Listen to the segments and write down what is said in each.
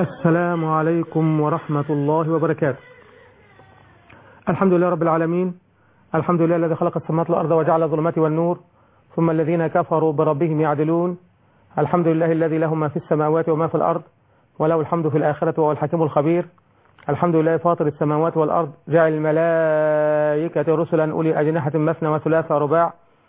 السلام عليكم ورحمة الله وبركاته الحمد لله رب العالمين الحمد لله الذي خلق السماوات والأرض وجعل الظلمات والنور ثم الذين كفروا بربهم يعدلون الحمد لله الذي له ما في السماوات وما في الأرض وله الحمد في الآخرة وهو الحكيم الخبير الحمد لله فاطر السماوات والأرض جعل الملائكة رسلا أولي أجنحة مثنى وثلاث ورباع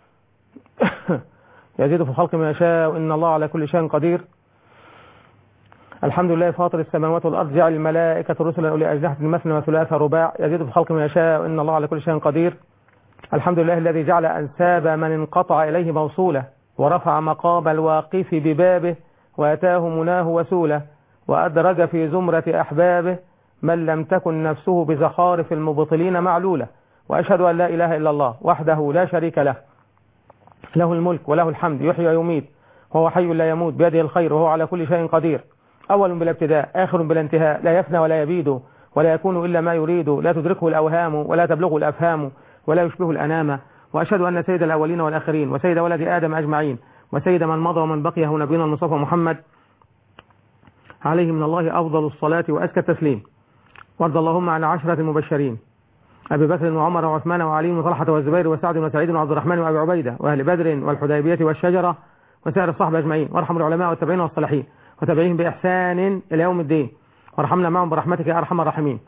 يزيد في الخلق ما يشاء إن الله على كل شيء قدير الحمد لله فاطر السماوات والأرض جعل الملائكة رسلا أولي أجنحة مثنى وثلاث رباع يزيد في الخلق ما يشاء إن الله على كل شيء قدير الحمد لله الذي جعل أنساب من انقطع إليه موصولة ورفع مقام الواقف ببابه وأتاه مناه وسولة وأدرج في زمرة أحبابه من لم تكن نفسه بزخارف المبطلين معلولة وأشهد أن لا إله إلا الله وحده لا شريك له له الملك وله الحمد يحيي ويميت وهو حي لا يموت بيده الخير وهو على كل شيء قدير أول بلا ابتداء آخر بلا انتهاء لا يفنى ولا يبيد ولا يكون إلا ما يريد لا تدركه الأوهام ولا تبلغه الأفهام ولا يشبه الأنام وأشهد أن سيد الأولين والآخرين وسيد ولد آدم أجمعين وسيد من مضى ومن بقي هو نبينا المصطفى محمد عليه من الله أفضل الصلاة وأزكى التسليم وارض اللهم عن عشرة المبشرين أبي بكر وعمر وعثمان وعلي وطلحة والزبير وسعد وسعيد وعبد الرحمن وأبي عبيدة وأهل بدر والحديبية والشجرة وسائر الصحبة أجمعين وارحم العلماء والتابعين والصالحين وتابعيهم بإحسان إلى يوم الدين وارحمنا معهم برحمتك يا أرحم الراحمين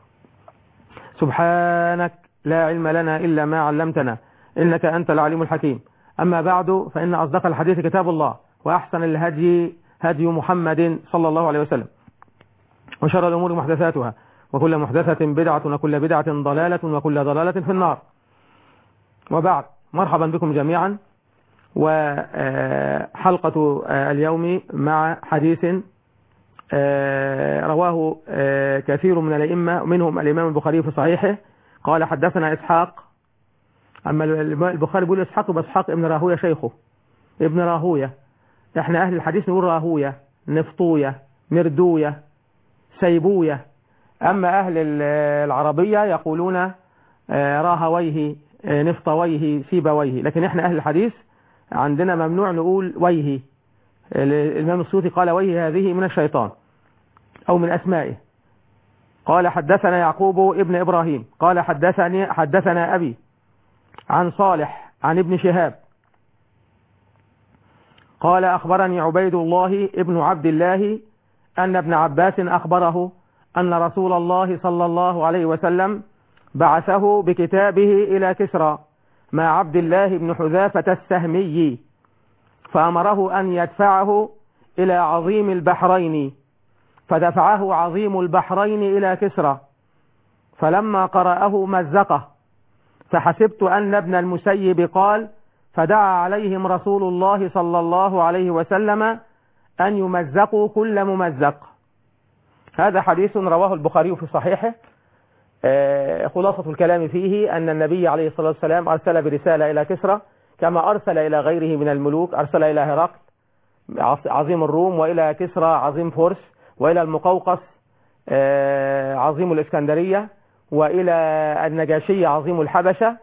سبحانك لا علم لنا إلا ما علمتنا إنك أنت العليم الحكيم أما بعد فإن أصدق الحديث كتاب الله وأحسن الهدي هدي محمد صلى الله عليه وسلم وشر الأمور محدثاتها وكل محدثة بدعة وكل بدعة ضلالة وكل ضلالة في النار وبعد مرحبا بكم جميعا وحلقة اليوم مع حديث رواه كثير من الأئمة منهم الإمام البخاري في صحيحه قال حدثنا إسحاق أما البخاري بيقول إسحاق بإسحاق ابن راهوية شيخه ابن راهوية احنا أهل الحديث نقول راهوية نفطوية مردوية سيبوية أما أهل العربية يقولون راهويه نفطويه سيبويه لكن احنا أهل الحديث عندنا ممنوع نقول ويه الإمام السوطي قال ويه هذه من الشيطان أو من أسمائه قال حدثنا يعقوب ابن إبراهيم قال حدثني حدثنا أبي عن صالح عن ابن شهاب قال أخبرني عبيد الله ابن عبد الله أن ابن عباس أخبره أن رسول الله صلى الله عليه وسلم بعثه بكتابه إلى كسرى مع عبد الله بن حذافة السهمي فأمره أن يدفعه إلى عظيم البحرين فدفعه عظيم البحرين إلى كسرى فلما قرأه مزقه فحسبت أن ابن المسيب قال فدعا عليهم رسول الله صلى الله عليه وسلم أن يمزقوا كل ممزق هذا حديث رواه البخاري في صحيحه خلاصة الكلام فيه أن النبي عليه الصلاة والسلام أرسل برسالة إلى كسرى كما أرسل إلى غيره من الملوك أرسل إلى هرقل عظيم الروم وإلى كسرى عظيم فورس وإلى المقوقس عظيم الإسكندرية وإلى النجاشي عظيم الحبشة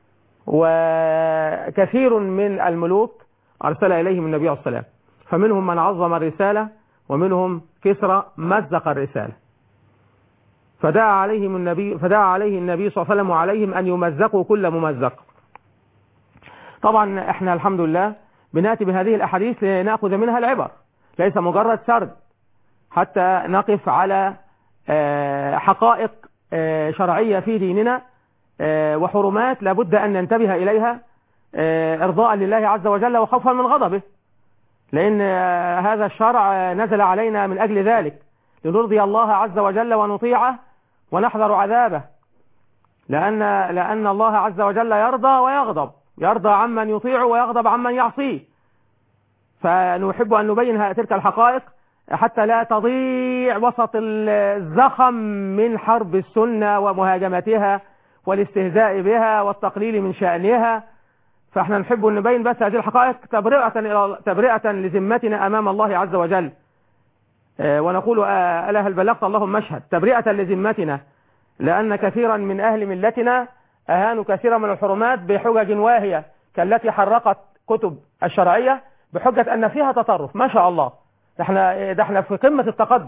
وكثير من الملوك أرسل إليهم النبي عليه الصلاة والسلام فمنهم من عظم الرسالة ومنهم كسرى مزق الرسالة فدعا عليهم النبي فدعا عليه النبي صلى الله عليه وسلم وعليهم أن يمزقوا كل ممزق طبعا احنا الحمد لله بناتي بهذه الأحاديث لنأخذ منها العبر ليس مجرد سرد حتى نقف على حقائق شرعية في ديننا وحرمات لابد أن ننتبه إليها إرضاء لله عز وجل وخوفا من غضبه لأن هذا الشرع نزل علينا من أجل ذلك لنرضي الله عز وجل ونطيعه ونحذر عذابه لأن, لأن الله عز وجل يرضى ويغضب يرضى عمن يطيع ويغضب عمن يعصيه فنحب أن نبين تلك الحقائق حتى لا تضيع وسط الزخم من حرب السنة ومهاجمتها والاستهزاء بها والتقليل من شأنها فاحنا نحب أن نبين بس هذه الحقائق تبرئة, تبرئة لذمتنا أمام الله عز وجل ونقول ألا هل بلغت اللهم اشهد تبرئة لذمتنا لأن كثيرا من أهل ملتنا أهانوا كثيرا من الحرمات بحجج واهية كالتي حرقت كتب الشرعية بحجة أن فيها تطرف ما شاء الله ده احنا, ده احنا في قمة التقدم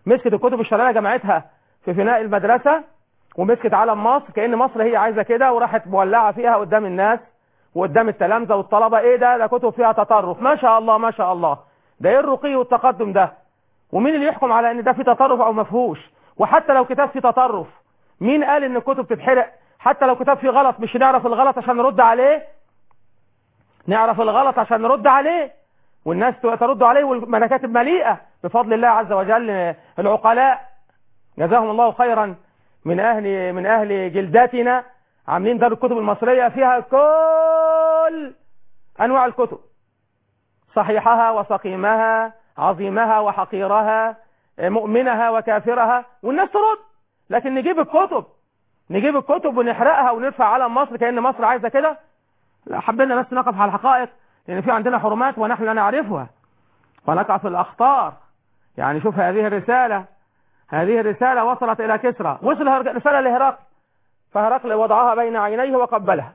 مسكت الكتب الشرعيه جمعتها في فناء المدرسه ومسكت علم مصر كأن مصر هي عايزه كده وراحت مولعه فيها قدام الناس وقدام التلامذه والطلبه ايه ده ده كتب فيها تطرف ما شاء الله ما شاء الله ده ايه الرقي والتقدم ده ومين اللي يحكم على ان ده فيه تطرف او مفهوش وحتى لو كتاب فيه تطرف مين قال ان الكتب تتحرق حتى لو كتاب فيه غلط مش نعرف الغلط عشان نرد عليه نعرف الغلط عشان نرد عليه والناس ترد عليه والمكاتب مليئة بفضل الله عز وجل العقلاء جزاهم الله خيرا من أهل من أهل جلداتنا عاملين دار الكتب المصرية فيها كل أنواع الكتب صحيحها وسقيمها عظيمها وحقيرها مؤمنها وكافرها والناس ترد لكن نجيب الكتب نجيب الكتب ونحرقها ونرفع علم مصر كأن مصر عايزة كده لا حبينا بس نقف على الحقائق لأن في عندنا حرمات ونحن لا نعرفها ونقع في الأخطار يعني شوف هذه الرسالة هذه الرسالة وصلت إلى كسرى وصل رسالة لهرقل فهرقل وضعها بين عينيه وقبلها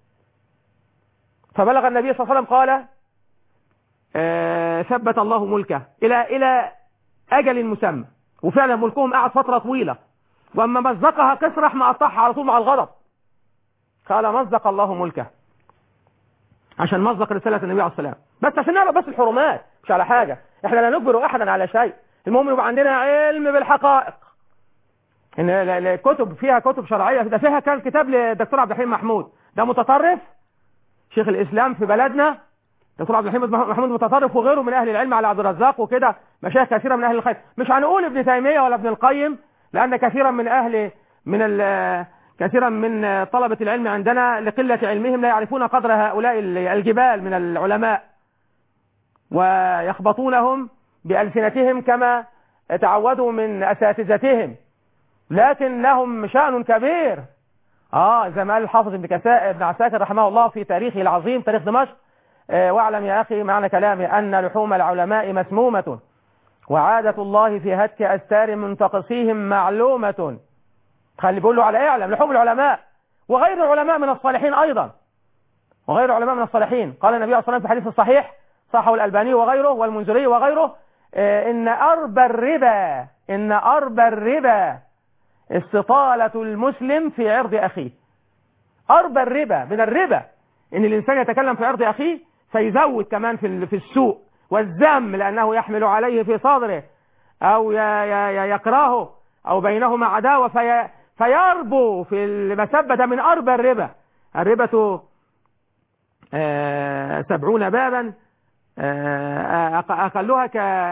فبلغ النبي صلى الله عليه وسلم قال آه ثبت الله ملكه إلى إلى أجل مسمى وفعلا ملكهم قعد فترة طويلة وأما مزقها كسرى ما قطعها على طول مع الغضب قال مزق الله ملكه عشان مصدق رسالة النبي عليه السلام بس عشان نعرف بس الحرمات مش على حاجة احنا لا نجبر احدا على شيء المهم يبقى عندنا علم بالحقائق ان الكتب فيها كتب شرعية ده فيها كان كتاب للدكتور عبد الحليم محمود ده متطرف شيخ الاسلام في بلدنا دكتور عبد الحليم محمود متطرف وغيره من اهل العلم على عبد الرزاق وكده مشايخ كثيرة من اهل الخير مش هنقول ابن تيمية ولا ابن القيم لان كثيرا من اهل من كثيرا من طلبة العلم عندنا لقلة علمهم لا يعرفون قدر هؤلاء الجبال من العلماء ويخبطونهم بألسنتهم كما تعودوا من أساتذتهم لكن لهم شأن كبير آه زي ما قال الحافظ ابن كساء ابن عساكر رحمه الله في تاريخه العظيم تاريخ دمشق آه واعلم يا أخي معنى كلامي أن لحوم العلماء مسمومة وعادة الله في هتك أستار منتقصيهم معلومة خلي بيقول له على اعلم لحوم العلماء وغير العلماء من الصالحين ايضا وغير العلماء من الصالحين قال النبي صلى الله عليه وسلم في الحديث الصحيح صحه الالباني وغيره والمنذري وغيره ان اربى الربا ان اربى الربا استطالة المسلم في عرض اخيه اربى الربا من الربا ان الانسان يتكلم في عرض اخيه فيزود كمان في في السوء والذم لانه يحمل عليه في صدره او يكرهه او بينهما عداوة في فيربو في المسبة ده من أربى الربا الربة سبعون بابا أقلها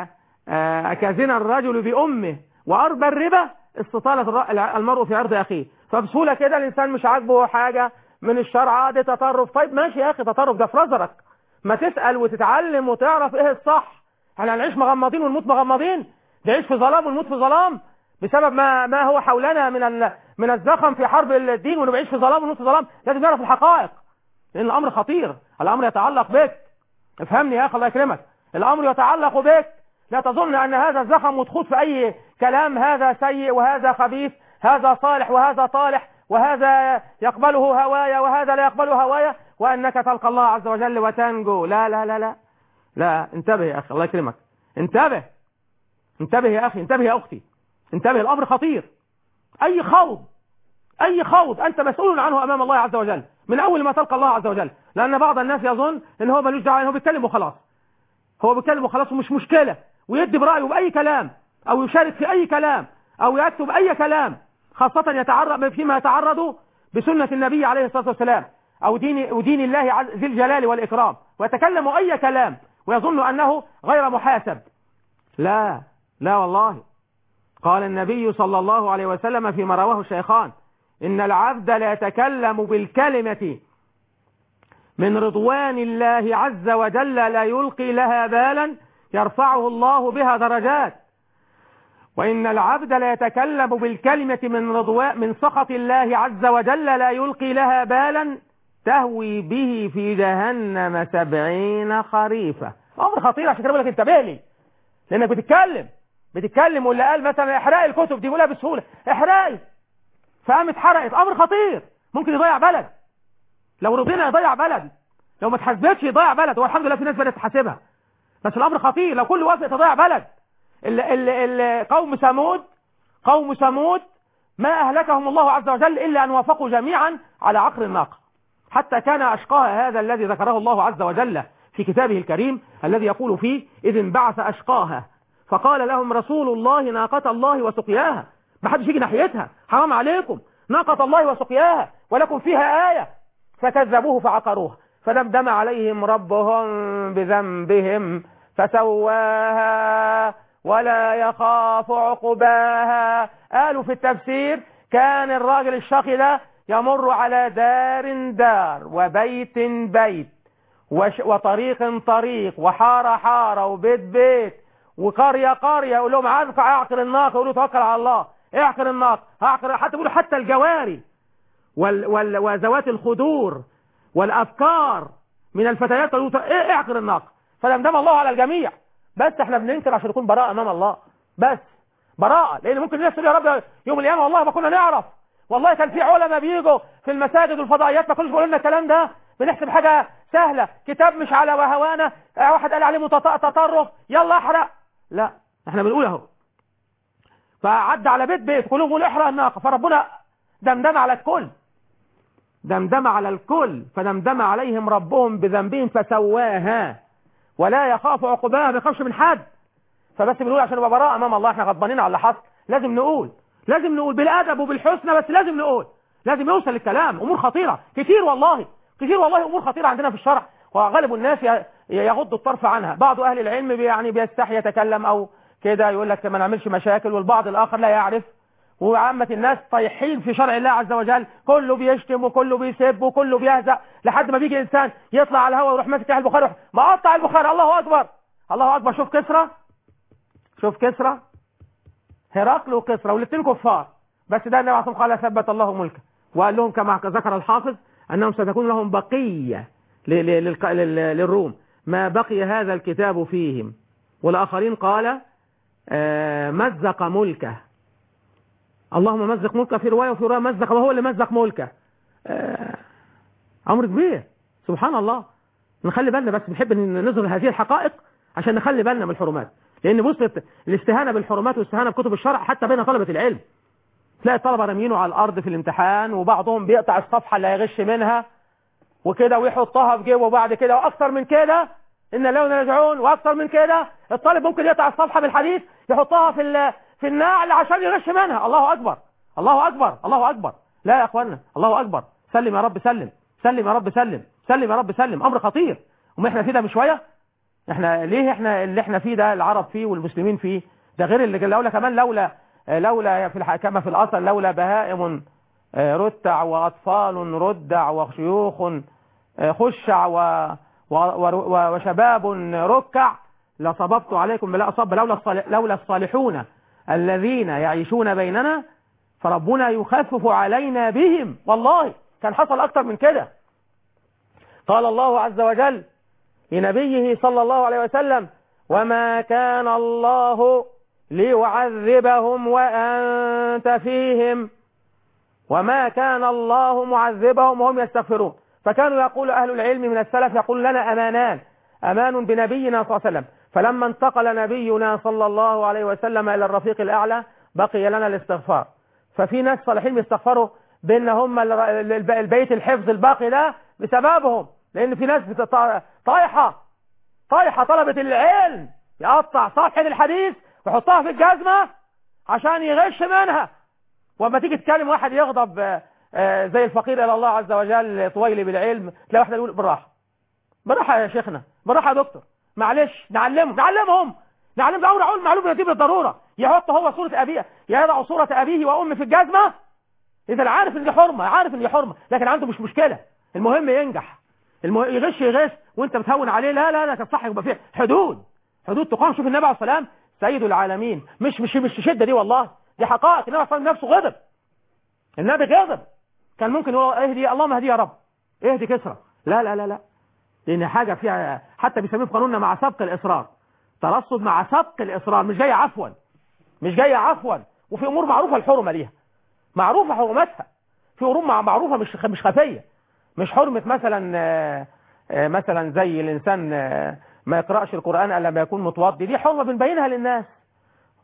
كزنا الرجل بأمه وأربى الربا استطالة المرء في عرض أخيه فبسهولة كده الإنسان مش عاجبه حاجة من الشرع دي تطرف طيب ماشي يا أخي تطرف ده في نظرك ما تسأل وتتعلم وتعرف إيه الصح احنا هنعيش مغمضين ونموت مغمضين نعيش في ظلام ونموت في ظلام بسبب ما ما هو حولنا من من الزخم في حرب الدين ونعيش في ظلام ونص ظلام لازم نعرف الحقائق لان الامر خطير الامر يتعلق بك افهمني يا اخي الله يكرمك الامر يتعلق بك لا تظن ان هذا الزخم وتخوض في اي كلام هذا سيء وهذا خبيث هذا صالح وهذا طالح وهذا يقبله هوايا وهذا لا يقبله هوايا وانك تلقى الله عز وجل وتنجو لا لا لا لا لا انتبه يا اخي الله يكرمك انتبه انتبه يا اخي انتبه يا اختي انتبه الامر خطير اي خوض اي خوض انت مسؤول عنه امام الله عز وجل من اول ما تلقى الله عز وجل لان بعض الناس يظن ان هو ملوش دعوه هو بيتكلم وخلاص هو بيتكلم وخلاص ومش مشكله ويدي برايه باي كلام او يشارك في اي كلام او يكتب اي كلام خاصه يتعرض فيما يتعرض بسنه النبي عليه الصلاه والسلام او دين ودين الله ذي الجلال والاكرام ويتكلم اي كلام ويظن انه غير محاسب لا لا والله قال النبي صلى الله عليه وسلم فيما رواه الشيخان إن العبد لا يتكلم بالكلمة من رضوان الله عز وجل لا يلقي لها بالا يرفعه الله بها درجات وإن العبد لا يتكلم بالكلمة من رضوان من سخط الله عز وجل لا يلقي لها بالا تهوي به في جهنم سبعين خريفة أمر خطير عشان كده بقول لك انتبه لي لأنك بتتكلم بتتكلم واللي قال مثلا احرقي الكتب دي بيقولها بسهولة احرقي فقامت حرقت امر خطير ممكن يضيع بلد لو رضينا يضيع بلد لو ما تحاسبتش يضيع بلد والحمد لله في ناس بدات تحاسبها بس الامر خطير لو كل وافق تضيع بلد ال ال ال قوم ثمود قوم ثمود ما أهلكهم الله عز وجل إلا أن وافقوا جميعا على عقر الناقة حتى كان أشقاها هذا الذي ذكره الله عز وجل في كتابه الكريم الذي يقول فيه إذ انبعث أشقاها فقال لهم رسول الله ناقة الله وسقياها ما حدش يجي ناحيتها حرام عليكم ناقة الله وسقياها ولكم فيها آية فكذبوه فعقروها فدمدم عليهم ربهم بذنبهم فسواها ولا يخاف عقباها قالوا في التفسير كان الراجل الشقي ده يمر على دار دار وبيت بيت وش وطريق طريق وحارة حارة وبيت بيت وقرية قرية يقول لهم عارف اعقر الناقة يقولوا توكل على الله اعقر الناقة اعقر حتى يقولوا حتى الجواري وال وال وذوات الخدور والافكار من الفتيات يقولوا إيه اعقر الناقة فدمدم الله على الجميع بس احنا بننكر عشان نكون براءة امام الله بس براءة لان ممكن الناس تقول يا رب يوم القيامة والله ما كنا نعرف والله كان في علماء بيجوا في المساجد والفضائيات ما كانوش بيقولوا لنا الكلام ده بنحسب حاجة سهلة كتاب مش على وهوانا واحد قال عليه تطرف يلا احرق لا احنا بنقول اهو فعدى على بيت بيت كلهم يقولوا احرق الناقة فربنا دمدم على الكل دمدم على الكل فدمدم عليهم ربهم بذنبهم فسواها ولا يخاف عقباها ما يخافش من حد فبس بنقول عشان نبقى براء امام الله احنا غضبانين على اللي حصل لازم نقول لازم نقول بالادب وبالحسنى بس لازم نقول لازم يوصل الكلام امور خطيره كتير والله كتير والله امور خطيره عندنا في الشرع وغالب الناس يغض الطرف عنها بعض اهل العلم يعني بيستحي يتكلم او كده يقول لك ما نعملش مشاكل والبعض الاخر لا يعرف وعامة الناس طايحين في شرع الله عز وجل كله بيشتم وكله بيسب وكله بيهزأ لحد ما بيجي انسان يطلع على الهواء ويروح ماسك البخاري مقطع البخاري الله اكبر الله اكبر شوف كسرى شوف كسرى هرقل وكسرى والاثنين كفار بس ده النبي عليه قال ثبت الله ملكه وقال لهم كما ذكر الحافظ انهم ستكون لهم بقيه للروم ما بقي هذا الكتاب فيهم والاخرين قال مزق ملكه اللهم مزق ملكه في روايه وفي روايه مزق وهو اللي مزق ملكه امر كبير سبحان الله نخلي بالنا بس بنحب نظهر هذه الحقائق عشان نخلي بالنا من الحرمات لان وصلت الاستهانه بالحرمات والاستهانه بكتب الشرع حتى بين طلبه العلم تلاقي الطلبه رامينه على الارض في الامتحان وبعضهم بيقطع الصفحه اللي هيغش منها وكده ويحطها في جيبه وبعد كده واكثر من كده ان لو نرجعون واكثر من كده الطالب ممكن يقطع الصفحه بالحديث يحطها في في النعل عشان يغش منها الله اكبر الله اكبر الله اكبر لا يا اخوانا الله اكبر سلم يا رب سلم سلم يا رب سلم سلم يا رب سلم امر خطير وما احنا فيه ده بشويه احنا ليه احنا اللي احنا فيه ده العرب فيه والمسلمين فيه ده غير اللي لولا كمان لولا لولا في الح... كما في الاصل لولا بهائم رتع واطفال ردع وشيوخ خشع و... و... و... وشباب ركع لصببت عليكم بلا أصاب لولا الصالح... لولا الصالحون الذين يعيشون بيننا فربنا يخفف علينا بهم والله كان حصل أكتر من كده قال الله عز وجل لنبيه صلى الله عليه وسلم وما كان الله ليعذبهم وأنت فيهم وما كان الله معذبهم وهم يستغفرون فكانوا يقول أهل العلم من السلف يقول لنا أمانان أمان بنبينا صلى الله عليه وسلم فلما انتقل نبينا صلى الله عليه وسلم إلى الرفيق الأعلى بقي لنا الاستغفار ففي ناس صالحين بيستغفروا بأن هم البيت الحفظ الباقي ده بسببهم لأن في ناس طايحة طايحة طلبة العلم يقطع صفحة الحديث ويحطها في الجزمة عشان يغش منها وما تيجي تكلم واحد يغضب زي الفقير إلى الله عز وجل طويل بالعلم تلاقي واحد يقول بالراحة بالراحة يا شيخنا بالراحة يا دكتور معلش نعلمهم نعلمهم نعلم ده أمر معلوم نتيجة بالضرورة يحط هو صورة أبيه يضع صورة أبيه وأمه في الجزمة إذا عارف إن دي حرمة عارف إن دي حرمة لكن عنده مش مشكلة المهم ينجح المهم يغش يغش وانت بتهون عليه لا لا لا تصح يبقى فيه حدود حدود تقام شوف النبي عليه السلام سيد العالمين مش مش مش شدة دي والله دي حقائق النبي عليه السلام نفسه غضب النبي غضب كان ممكن يقول اهدي اللهم اهدي يا رب اهدي كسرى لا لا لا لا لان حاجة فيها حتى بيسميه في قانوننا مع سبق الاصرار ترصد مع سبق الاصرار مش جاية عفوا مش جاية عفوا وفي امور معروفة الحرمة ليها معروفة حرمتها في امور معروفة مش مش خفية مش حرمة مثلا مثلا زي الانسان ما يقرأش القرآن الا لما يكون متوضي دي حرمة بنبينها للناس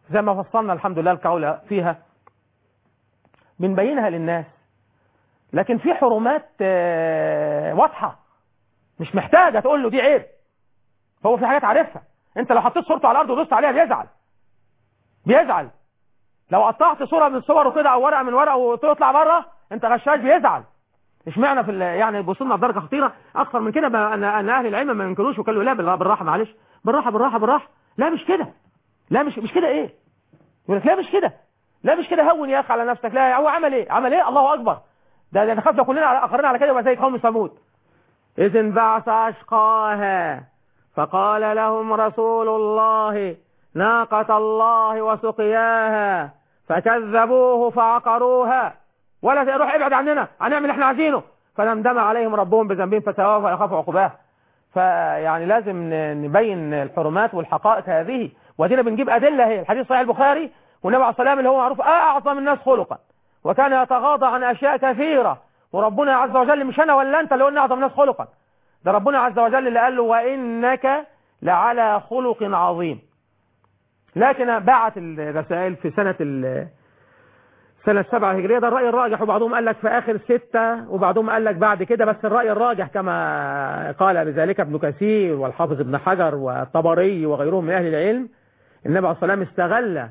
زي ما فصلنا الحمد لله القول فيها بنبينها للناس لكن في حرمات آه، واضحة مش محتاجة تقول له دي عيب هو في حاجات عارفها انت لو حطيت صورته على الارض ودوست عليها بيزعل بيزعل لو قطعت صورة من صوره كده او ورقة من ورقه وتطلع بره انت غشاش بيزعل اشمعنى في ال- يعني وصلنا لدرجه خطيره اكثر من كده بقى ان ان اهل العلم ما ينكروش وقالوا لا بالراحه بالراحه معلش بالراحه بالراحه بالراحه لا مش كده لا مش مش كده ايه يقول لك لا مش كده لا مش كده هون يا اخي على نفسك لا هو عمل ايه عمل ايه الله اكبر ده ده نخاف لو كلنا على اقرنا على كده يبقى زي قوم ثمود اذ انبعث اشقاها فقال لهم رسول الله ناقة الله وسقياها فكذبوه فعقروها ولا تروح ابعد عننا هنعمل اللي احنا عايزينه فدمدم عليهم ربهم بذنبهم فسواهم ويخافوا عقباه فيعني لازم ن- نبين الحرمات والحقائق هذه ودينا بنجيب أدلة هي الحديث صحيح البخاري والنبي عليه الصلاة والسلام اللي هو معروف أعظم الناس خلقا وكان يتغاضى عن أشياء كثيرة وربنا عز وجل مش أنا ولا أنت اللي قلنا أعظم الناس خلقا ده ربنا عز وجل اللي قال له وإنك لعلى خلق عظيم لكن بعت الرسائل في سنة ال سنة سبعة هجرية ده الرأي الراجح وبعضهم قال لك في آخر ستة وبعضهم قال لك بعد كده بس الرأي الراجح كما قال بذلك ابن كثير والحافظ ابن حجر والطبري وغيرهم من أهل العلم النبي عليه الصلاة والسلام استغل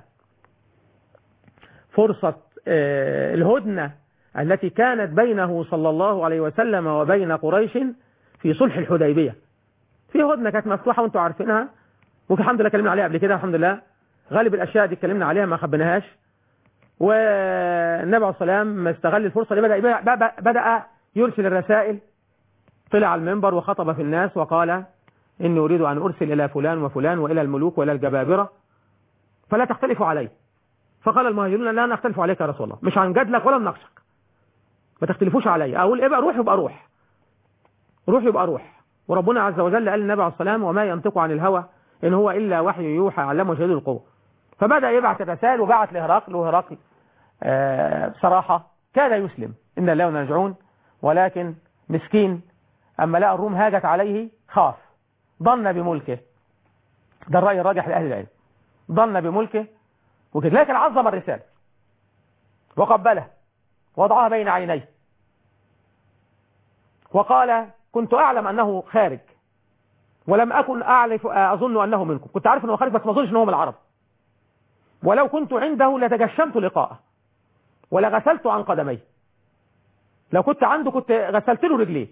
فرصة آه، الهدنة التي كانت بينه صلى الله عليه وسلم وبين قريش في صلح الحديبية في هدنة كانت مفتوحة وانتم عارفينها والحمد لله كلمنا عليها قبل كده الحمد لله غالب الأشياء دي اتكلمنا عليها ما خبيناهاش والنبي عليه الصلاة والسلام استغل الفرصة دي بدأ, بدأ, بدأ يرسل الرسائل طلع على المنبر وخطب في الناس وقال إني أريد أن أرسل إلى فلان وفلان وإلى الملوك وإلى الجبابرة فلا تختلفوا علي فقال المهاجرون لا نختلف عليك يا رسول الله مش هنجادلك ولا نناقشك ما تختلفوش علي أقول ابقى روح يبقى روح روح يبقى روح وربنا عز وجل قال للنبي عليه الصلاة والسلام وما ينطق عن الهوى إن هو إلا وحي يوحى علمه شديد القوة فبدأ يبعث الرسائل وبعت لهرقل وهرقل آه، بصراحة كاد يسلم إن الله ونرجعون ولكن مسكين أما لقى الروم هاجت عليه خاف ظن بملكه ده الرأي الراجح لأهل العلم ظن بملكه وكده لكن عظم الرسالة وقبله وضعها بين عينيه وقال كنت أعلم أنه خارج ولم أكن أعرف أظن أنه منكم كنت عارف أنه خارج بس ما أظنش أنه من العرب ولو كنت عنده لتجشمت لقاءه ولغسلت عن قدميه لو كنت عنده كنت غسلت له رجليه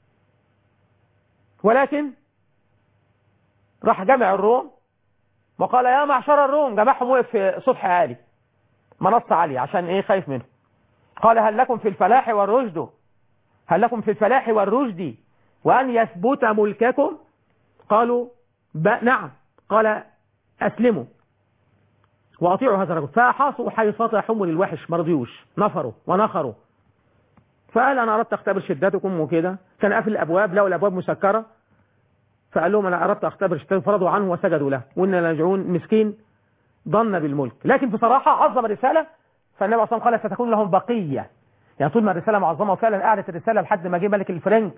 ولكن راح جمع الروم وقال يا معشر الروم جمعهم وقف في سطح عالي منصة عالية عشان ايه خايف منه قال هل لكم في الفلاح والرشد هل لكم في الفلاح والرشد وأن يثبت ملككم قالوا نعم قال أسلموا وأطيعوا هذا الرجل فأحاصوا حيصة حمل الوحش مرضيوش نفروا ونخروا فقال أنا أردت أختبر شدتكم وكده كان قافل الأبواب لو الأبواب مسكرة فقال لهم أنا أردت أختبر شدتكم فرضوا عنه وسجدوا له وإن لاجعون مسكين ظن بالملك لكن بصراحة عظم الرسالة فالنبي عليه الصلاة والسلام قال ستكون لهم بقية يعني طول ما الرسالة معظمة وفعلا قعدت الرسالة لحد ما جه ملك الفرنج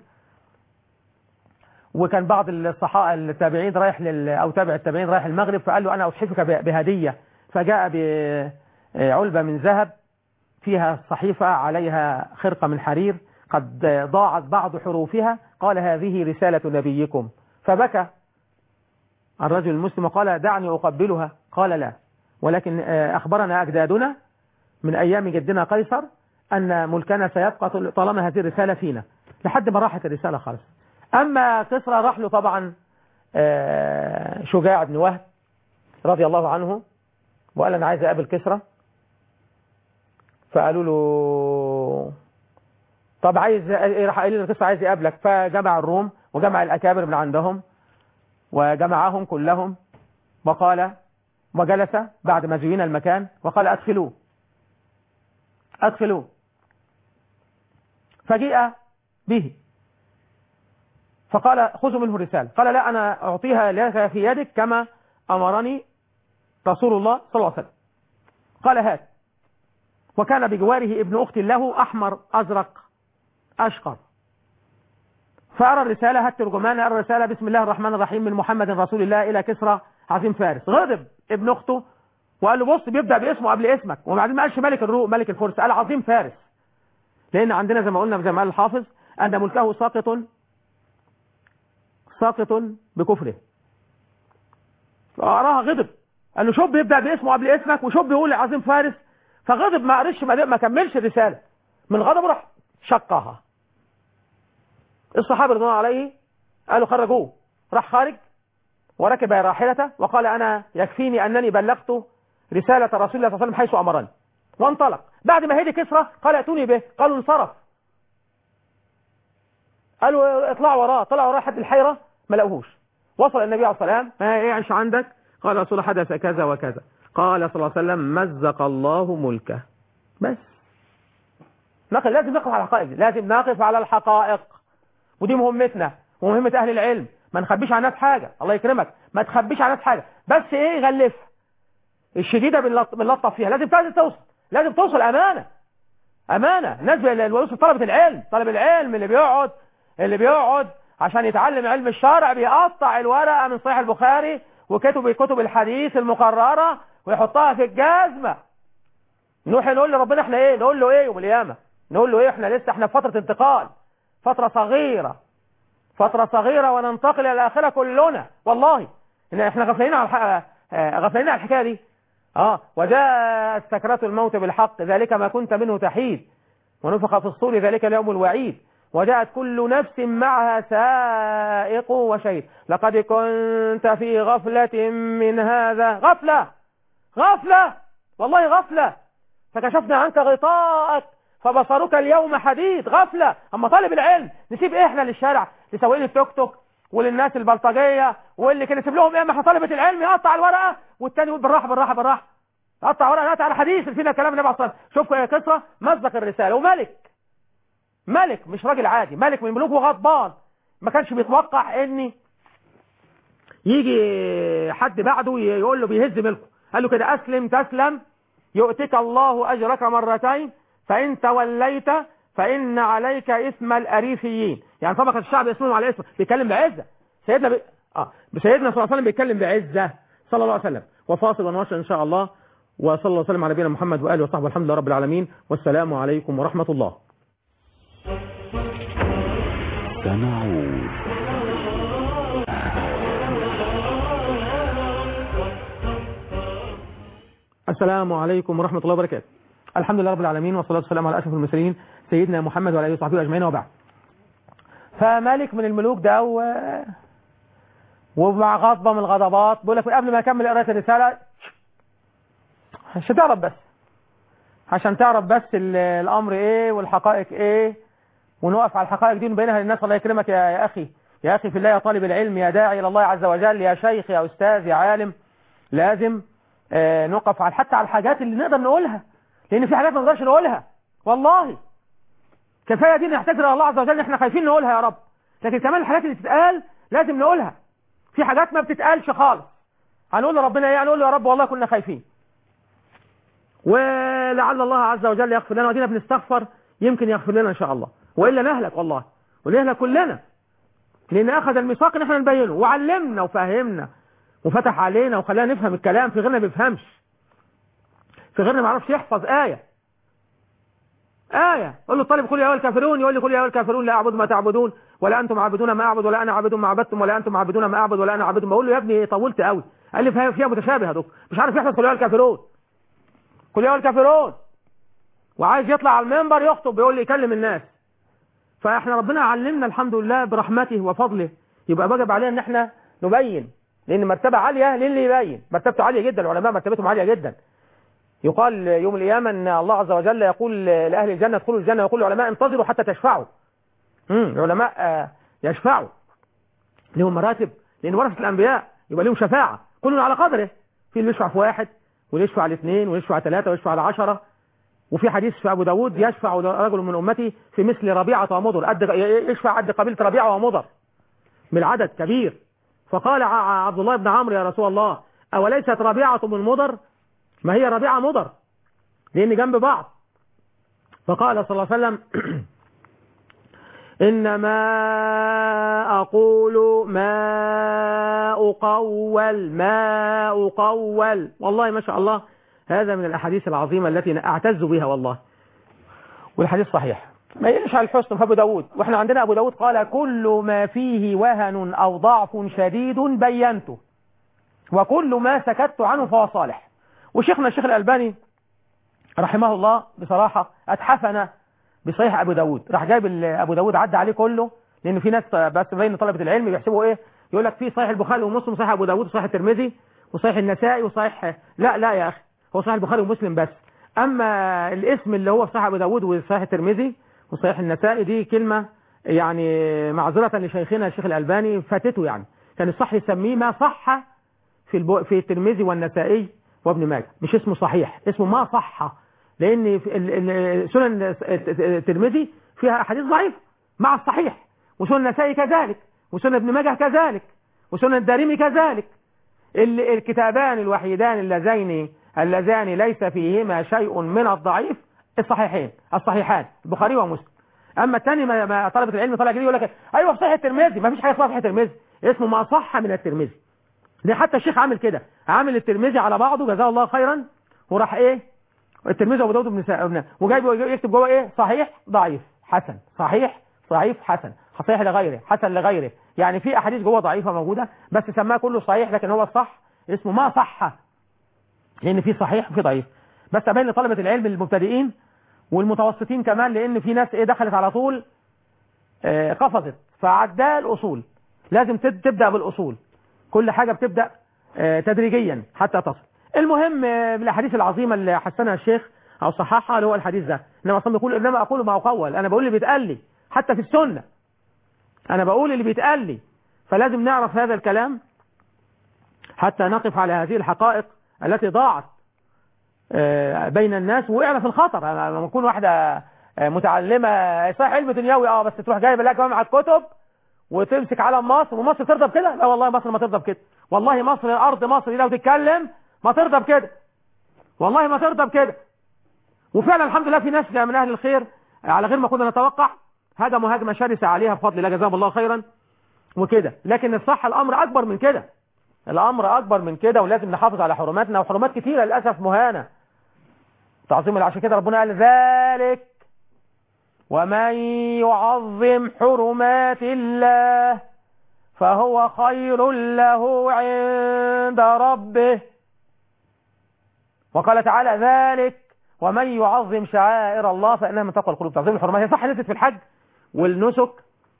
وكان بعض الصحاء التابعين رايح لل أو تابع التابعين رايح المغرب فقال له أنا أتحفك بهدية فجاء بعلبة من ذهب فيها صحيفة عليها خرقة من حرير قد ضاعت بعض حروفها قال هذه رسالة نبيكم فبكى الرجل المسلم وقال دعني أقبلها قال لا ولكن أخبرنا أجدادنا من أيام جدنا قيصر أن ملكنا سيبقى طالما هذه الرسالة فينا لحد ما راحت الرسالة خالص أما كسرى راح له طبعا شجاع بن وهب رضي الله عنه وقال أنا عايز أقابل كسرى فقالوا له طب عايز راح قال له كسرى عايز يقابلك فجمع الروم وجمع الأكابر من عندهم وجمعهم كلهم وقال وجلس بعد ما زين المكان وقال أدخلوه أدخلوه فجيء به فقال خذوا منه الرسالة قال لا أنا أعطيها لك في يدك كما أمرني رسول الله صلى الله عليه وسلم قال هات وكان بجواره ابن أخت له أحمر أزرق أشقر فأرى الرسالة هات ترجمان أرى الرسالة بسم الله الرحمن الرحيم من محمد رسول الله إلى كسرى عظيم فارس غضب ابن أخته وقال له بص بيبدأ باسمه قبل اسمك وبعدين ما قالش ملك الروم ملك الفرس قال عظيم فارس لأن عندنا زي ما قلنا زي ما قال الحافظ أن ملكه ساقط ساقط بكفره فأراها غضب قال له شوف بيبدأ باسمه قبل اسمك وشوف بيقول عظيم فارس فغضب ما قرش ما, ما كملش الرسالة من غضب راح شقها الصحابة رضوان عليه قالوا خرجوه راح خارج وركب راحلته وقال أنا يكفيني أنني بلغت رسالة رسول الله صلى الله عليه وسلم حيث أمرني وانطلق بعد ما هدي كسرى قال ائتوني به قالوا انصرف قالوا اطلعوا وراه طلعوا وراه حد الحيرة ما لقوهوش وصل النبي عليه الصلاة والسلام ما ايش عندك قال رسول الله حدث كذا وكذا قال صلى الله عليه وسلم مزق الله ملكه بس نقف لازم نقف على الحقائق لازم نقف على الحقائق ودي مهمتنا ومهمة أهل العلم ما نخبيش على الناس حاجة الله يكرمك ما تخبيش على الناس حاجة بس ايه غلفها الشديدة بنلطف فيها لازم لازم توصل لازم توصل أمانة أمانة الناس الوصول طلبة العلم طلب العلم اللي بيقعد اللي بيقعد عشان يتعلم علم الشرع بيقطع الورقة من صحيح البخاري وكتب كتب الحديث المقررة ويحطها في الجزمة نروح نقول لربنا احنا ايه نقول له ايه يوم القيامة نقول له ايه احنا لسه احنا في فترة انتقال فترة صغيرة فترة صغيرة وننتقل الى الاخرة كلنا والله ان احنا غفلين على الحق... غفلين على الحكاية دي اه وجاء سكرات الموت بالحق ذلك ما كنت منه تحيد ونفخ في الصور ذلك اليوم الوعيد وجاءت كل نفس معها سائق وشهيد لقد كنت في غفلة من هذا غفلة غفلة والله غفلة فكشفنا عنك غطاءك فبصرك اليوم حديد غفلة اما طالب العلم نسيب ايه احنا للشارع لسواقين التوك توك وللناس البلطجية واللي كان يسيب لهم ايه ما طالبة العلم يقطع الورقة والتاني يقول بالراحة بالراحة بالراحة قطع ورقة نقطع على حديث فينا كلام النبي عليه شوف يا كسرى مصدق الرسالة وملك ملك مش راجل عادي ملك من ملوك وغضبان ما كانش بيتوقع ان يجي حد بعده يقول له بيهز ملكه قال له كده اسلم تسلم يؤتك الله اجرك مرتين فان توليت فان عليك اسم الاريفيين يعني طبقه الشعب اسمهم على اسمه بيتكلم بعزه سيدنا ب... اه سيدنا صلى الله عليه وسلم بيتكلم بعزه صلى الله عليه وسلم وفاصل ونواصل ان شاء الله وصلى الله وسلم على نبينا محمد واله وصحبه الحمد لله رب العالمين والسلام عليكم ورحمه الله سنعود السلام عليكم ورحمة الله وبركاته الحمد لله رب العالمين والصلاة والسلام على أشرف المرسلين سيدنا محمد وعلى آله وصحبه أجمعين وبعد فمالك من الملوك ده و... ومع غضبة من الغضبات بيقول لك قبل ما أكمل قراءة الرسالة عشان تعرف بس عشان تعرف بس الأمر إيه والحقائق إيه ونقف على الحقائق دي ونبينها للناس الله يكرمك يا, يا أخي يا أخي في الله يا طالب العلم يا داعي إلى الله عز وجل يا شيخ يا أستاذ يا عالم لازم آه نقف على حتى على الحاجات اللي نقدر نقولها لأن في حاجات ما نقدرش نقولها والله كفاية دي نحتاج إلى الله عز وجل احنا خايفين نقولها يا رب لكن كمان الحاجات اللي تتقال لازم نقولها في حاجات ما بتتقالش خالص هنقول لربنا ايه هنقول له يا رب والله كنا خايفين ولعل الله عز وجل يغفر لنا ودينا بنستغفر يمكن يغفر لنا ان شاء الله وإلا نهلك والله ونهلك كلنا لأن أخذ الميثاق ان احنا نبينه وعلمنا وفهمنا وفتح علينا وخلانا نفهم الكلام في غيرنا ما بيفهمش في غيرنا ما يعرفش يحفظ آية آية قول له الطالب قل يا أيها الكافرون يقول لي قل يا أيها الكافرون لا أعبد ما تعبدون ولا أنتم عابدون ما أعبد ولا أنا عابد ما عبدتم ولا أنتم عابدون ما أعبد ولا أنا عابد بقول له يا ابني طولت قوي قال لي فيها متشابه يا دكتور مش عارف يحفظ قل يا أيها الكافرون قل يا أيها الكافرون وعايز يطلع على المنبر يخطب بيقول لي يكلم الناس فاحنا ربنا علمنا الحمد لله برحمته وفضله يبقى واجب علينا ان احنا نبين لان مرتبة عالية للي يبين مرتبته عالية جدا العلماء مرتبتهم عالية جدا يقال يوم القيامة ان الله عز وجل يقول لأهل الجنة ادخلوا الجنة ويقول العلماء انتظروا حتى تشفعوا امم العلماء يشفعوا لهم مراتب لان ورثة الانبياء يبقى لهم شفاعة كل على قدره في اللي يشفع في واحد واللي يشفع على اثنين ويشفع على ثلاثة ويشفع على عشرة وفي حديث في أبو داود يشفع رجل من أمتي في مثل ربيعة ومضر قد يشفع قد قبيلة ربيعة ومضر من العدد كبير فقال عبد الله بن عمرو يا رسول الله أوليست ربيعة من مضر ما هي ربيعة مضر لأن جنب بعض فقال صلى الله عليه وسلم إنما أقول ما أقول ما أقول والله ما شاء الله هذا من الأحاديث العظيمة التي أعتز بها والله والحديث صحيح ما يقلش على الحسن في أبو داود وإحنا عندنا أبو داود قال كل ما فيه وهن أو ضعف شديد بينته وكل ما سكت عنه فهو صالح وشيخنا الشيخ الألباني رحمه الله بصراحة أتحفنا بصحيح أبو داود راح جايب ال- أبو داود عدى عليه كله لأن في ناس بس بين طلبة العلم بيحسبوا إيه يقول لك في صحيح البخاري ومسلم صحيح أبو داود وصحيح الترمذي وصحيح النسائي وصحيح لا لا يا أخي هو صحيح البخاري ومسلم بس أما الاسم اللي هو في صحيح أبو داود وصحيح الترمذي وصحيح النسائي دي كلمة يعني معذرة لشيخنا الشيخ الألباني فاتته يعني كان الصح يسميه ما صح في البو... في الترمذي والنسائي وابن ماجه مش اسمه صحيح اسمه ما صح لان في ال- ال- سنن الترمذي فيها احاديث ضعيفه مع الصحيح وسنن النسائي كذلك وسنن ابن ماجه كذلك وسنن الدارمي كذلك ال- الكتابان الوحيدان اللذين اللذان ليس فيهما شيء من الضعيف الصحيحين الصحيحان البخاري ومسلم اما الثاني ما ما طلبه العلم طلع جديد يقول لك ايوه في صحيح الترمذي ما فيش حاجه اسمها صحيح الترمذي اسمه ما صح من الترمذي ده حتى الشيخ عامل كده عامل الترمذي على بعضه جزاه الله خيرا وراح ايه الترمذي وابو داود بن سا... وجايب يكتب جوه ايه صحيح ضعيف حسن صحيح ضعيف حسن صحيح لغيره حسن لغيره يعني في احاديث جوه ضعيفه موجوده بس سماها كله صحيح لكن هو الصح اسمه ما صح لان في صحيح وفي ضعيف بس ابين لطلبه العلم المبتدئين والمتوسطين كمان لان في ناس ايه دخلت على طول آه، قفزت فعداء الاصول لازم تب- تبدا بالاصول كل حاجه بتبدا آه، تدريجيا حتى تصل المهم آه، بالاحاديث العظيمه اللي حسنها الشيخ او صححها اللي هو الحديث ده انما اصلا بيقول انما اقول ما اقول انا بقول اللي بيتقال لي حتى في السنه انا بقول اللي بيتقال لي فلازم نعرف هذا الكلام حتى نقف على هذه الحقائق التي ضاعت آه، بين الناس وقعنا في الخطر أنا لما يكون واحده آه، متعلمه صحيح علم دنيوي اه بس تروح جايبه لها جامعه كتب وتمسك علم مصر ومصر ترضى بكده لا والله مصر ما ترضى بكده والله مصر الارض مصر دي لو تتكلم ما ترضى بكده والله ما ترضى بكده وفعلا الحمد لله في ناس من اهل الخير على غير ما كنا نتوقع هجموا هجمه شرسه عليها بفضل الله جزاهم الله خيرا وكده لكن الصح الامر اكبر من كده الامر اكبر من كده ولازم نحافظ على حرماتنا وحرمات كتيره للاسف مهانه تعظيم عشان كده ربنا قال ذلك ومن يعظم حرمات الله فهو خير له عند ربه وقال تعالى ذلك ومن يعظم شعائر الله فإنها من تقوى القلوب تعظيم الحرمات هي صح نزلت في الحج والنسك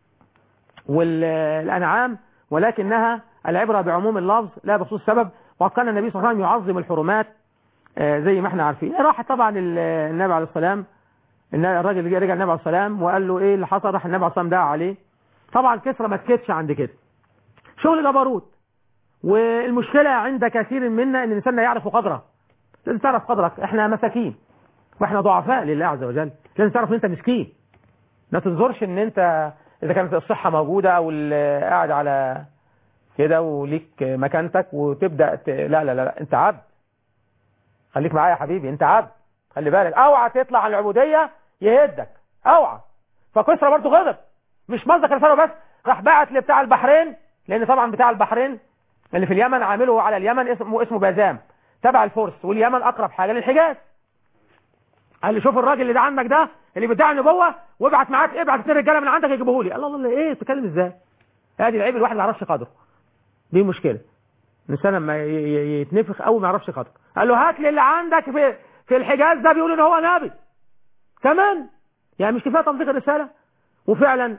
والأنعام ولكنها العبرة بعموم اللفظ لا بخصوص السبب وقد كان النبي صلى الله عليه وسلم يعظم الحرمات آه، زي ما احنا عارفين راح طبعا ال- النبي عليه السلام الن- الراجل اللي رجع النبي عليه السلام وقال له ايه اللي حصل راح النبي عليه السلام دعا عليه طبعا كسرى ما سكتش عند كده شغل جبروت والمشكلة عند كثير منا ان الانسان لا يعرف قدره لازم تعرف قدرك احنا مساكين واحنا ضعفاء لله عز وجل لازم تعرف ان انت مسكين ما تنظرش ان انت اذا كانت الصحة موجودة او ال- قاعد على كده وليك مكانتك وتبدأ ت... لا لا لا لا انت عبد خليك معايا يا حبيبي انت عبد خلي بالك اوعى تطلع عن العبودية يهدك اوعى فكسرى برضه غضب مش مصدق رساله بس راح بعت لبتاع البحرين لان طبعا بتاع البحرين اللي في اليمن عامله على اليمن اسمه اسمه بازام تبع الفرس واليمن اقرب حاجه للحجاز قال لي شوف الراجل اللي ده عندك ده اللي بيدعي النبوه وابعت معاك ابعت اثنين رجاله من عندك يجيبوه لي الله الله الله ايه بتتكلم ازاي ادي العيب الواحد ما يعرفش قدره دي مشكله الانسان لما ي- ي- يتنفخ قوي ما يعرفش قدره قال له هات لي اللي عندك في في الحجاز ده بيقول ان هو نبي كمان يعني مش كفايه تنطيق الرساله وفعلا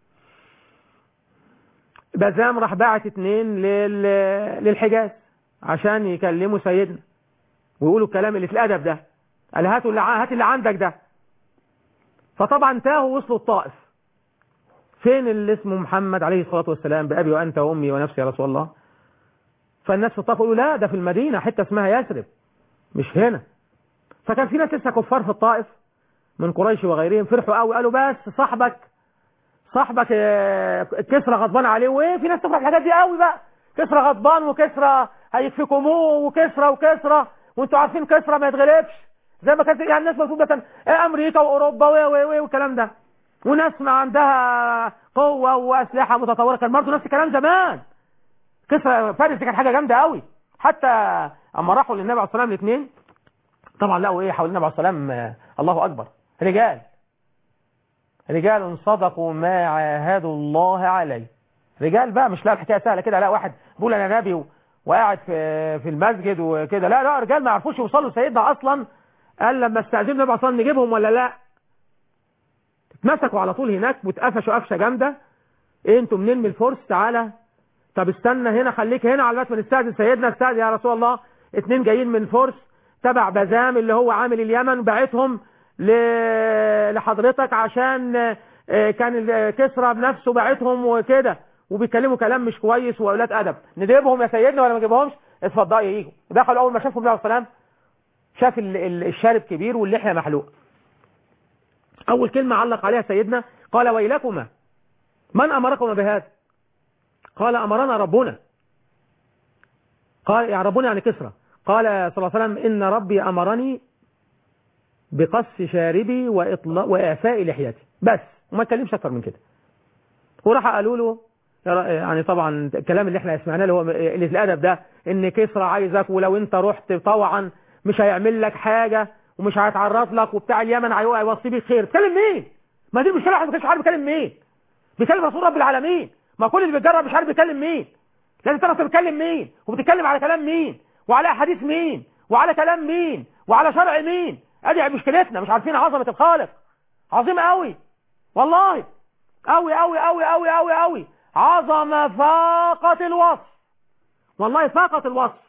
بزام راح باعت اتنين لل... للحجاز عشان يكلموا سيدنا ويقولوا الكلام اللي في الادب ده قال هاتوا اللي ع- هات اللي عندك ده فطبعا تاهوا وصلوا الطائف فين اللي اسمه محمد عليه الصلاة والسلام بأبي وأنت وأمي ونفسي يا رسول الله فالناس في الطائف يقولوا لا ده في المدينة حتة اسمها يثرب مش هنا فكان في ناس لسه كفار في الطائف من قريش وغيرهم فرحوا قوي قالوا بس صاحبك صاحبك آه، كسرى غضبان عليه وايه في ناس تفرح الحاجات دي قوي بقى كسرى غضبان وكسرى هيكفيكموه وكسرى وكسرى وانتوا عارفين كسرى ما يتغلبش زي ما كانت يعني الناس بتقول مثلا إيه امريكا واوروبا و و و والكلام ده وناس ما عندها قوة وأسلحة متطورة كان برضه نفس الكلام زمان كسرى فارس دي كانت حاجة جامدة قوي حتى أما راحوا للنبي عليه الصلاة والسلام الاثنين طبعا لقوا إيه حول النبي عليه الصلاة والسلام آه، الله أكبر رجال رجال صدقوا ما عاهدوا الله عليه رجال بقى مش لا الحكايه سهله كده لا واحد بيقول انا نبي و- وقاعد في في المسجد وكده لا لا رجال ما يعرفوش يوصلوا سيدنا اصلا قال لما استاذنوا النبي اصلا نجيبهم ولا لا اتمسكوا على طول هناك واتقفشوا قفشه جامده إيه انتوا منين من الفرس تعالى طب استنى هنا خليك هنا على ما نستاذن سيدنا استاذن يا رسول الله اتنين جايين من فرس تبع بزام اللي هو عامل اليمن بعتهم ل- لحضرتك عشان آه، كان ال- كسرى بنفسه بعتهم وكده وبيتكلموا كلام مش كويس واولاد ادب نجيبهم يا سيدنا ولا ما نجيبهمش اتفضلوا ييجوا دخلوا اول ما شافوا النبي عليه السلام شاف ال- ال- الشارب كبير واللحيه محلوقه اول كلمه علق عليها سيدنا قال ويلكما من امركما بهذا قال امرنا ربنا قال يا ربنا يعني كسرى قال صلى الله عليه وسلم ان ربي امرني بقص شاربي وإطلاق وإعفاء لحيتي بس وما اتكلمش أكتر من كده وراح قالوا له يعني طبعا الكلام اللي احنا سمعناه اللي هو قله الادب ده ان كسرى عايزك ولو انت رحت طوعا مش هيعمل لك حاجه ومش هيتعرض لك وبتاع اليمن هيوصي بيك خير بتكلم مين ما دي المشكله احنا ما كانش عارف بيكلم مين بيكلم رسول رب العالمين ما كل اللي بيتجرب مش عارف بيكلم مين لازم تعرف بتتكلم مين وبتتكلم على كلام مين وعلى احاديث مين وعلى كلام مين وعلى شرع مين ادي مشكلتنا مش عارفين عظمه الخالق عظيم قوي والله قوي قوي قوي قوي قوي قوي عظمه فاقت الوصف والله فاقت الوصف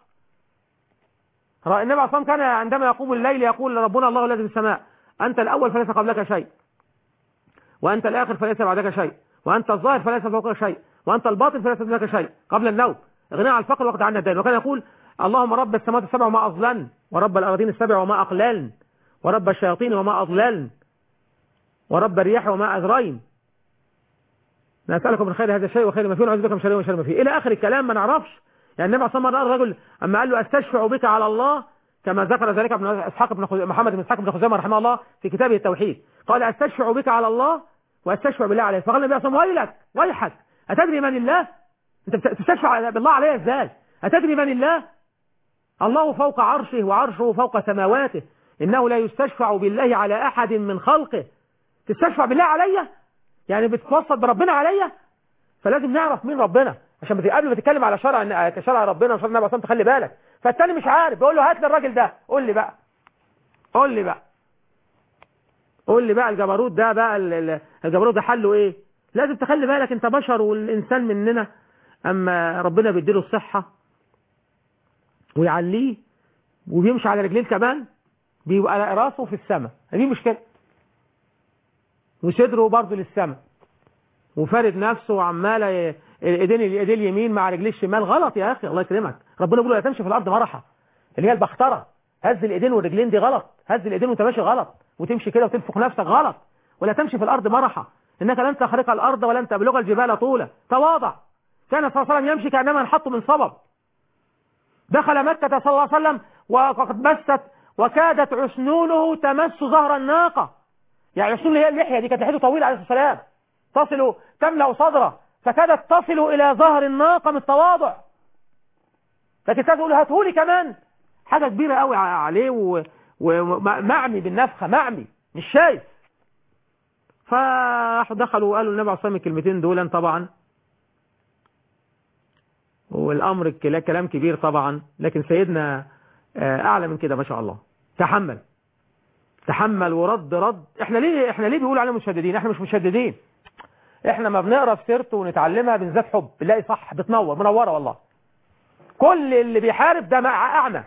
النبي عليه الصلاه والسلام كان عندما يقوم الليل يقول ربنا الله الذي في السماء انت الاول فليس قبلك شيء وانت الاخر فليس بعدك شيء وانت الظاهر فليس فوقك شيء وانت الباطن فليس دونك شيء قبل النوم اغنى عن الفقر وقت عنا الدين وكان يقول اللهم رب السماوات السبع وما اظلن ورب الارضين السبع وما اقللن ورب الشياطين وما اضللن ورب الرياح وما اذرين نسالكم من خير هذا الشيء وخير ما فيه ونعوذ بك من شر ما شر ما فيه الى اخر الكلام ما نعرفش يعني النبي صلى الله عليه وسلم الرجل اما قال له استشفع بك على الله كما ذكر ذلك ابن اسحاق بن خز... محمد بن اسحاق بن خزيمه رحمه الله في كتابه التوحيد قال استشفع بك على الله واستشفع بالله عليه فقال النبي صلى الله عليه وسلم ويلك ويحك اتدري من الله انت بتستشفع بالله عليه ازاي اتدري من الله الله فوق عرشه وعرشه فوق سماواته انه لا يستشفع بالله على احد من خلقه تستشفع بالله عليا يعني بتتوسط بربنا عليا فلازم نعرف مين ربنا عشان قبل ما تتكلم على شرع شرع ربنا وشرع النبي صلى تخلي بالك فالتاني مش عارف بيقول له هات لي الراجل ده قول لي بقى قول لي بقى قول لي بقى الجبروت ده بقى الجبروت ده حله ايه لازم تخلي بالك انت بشر والانسان مننا اما ربنا بيديله الصحة ويعليه وبيمشي على رجلين كمان بيبقى راسه في السماء دي مشكلة وصدره برضه للسماء وفارد نفسه وعمال الايدين الايدين اليمين مع رجليه الشمال غلط يا اخي الله يكرمك ربنا بيقول لا تمشي في الارض مرحا اللي هي البختره هز الايدين والرجلين دي غلط هز الايدين وانت ماشي غلط وتمشي كده وتنفخ نفسك غلط ولا تمشي في الارض مرحا انك لن تخرق الارض ولن تبلغ الجبال طولا تواضع كان صلى الله عليه وسلم يمشي كانما انحط من صبب دخل مكة صلى الله عليه وسلم وقد مست وكادت عسنونه تمس ظهر الناقة يعني عسنون هي اللحية دي كانت لحيته طويلة عليه الصلاة والسلام تصل تملأ صدره فكادت تصل إلى ظهر الناقة من التواضع لكن تقول هاتهولي كمان حاجة كبيرة قوي عليه ومعمي بالنفخة معمي مش شايف فراحوا دخلوا وقالوا النبي عليه الصلاة والسلام الكلمتين دول طبعا والأمر كلام كبير طبعا لكن سيدنا أعلى من كده ما شاء الله تحمل تحمل ورد رد احنا ليه احنا ليه بيقولوا علينا مشددين احنا مش مشددين احنا ما بنقرا في سيرته ونتعلمها بنزات حب بنلاقي صح بتنور منوره والله كل اللي بيحارب ده مع اعمى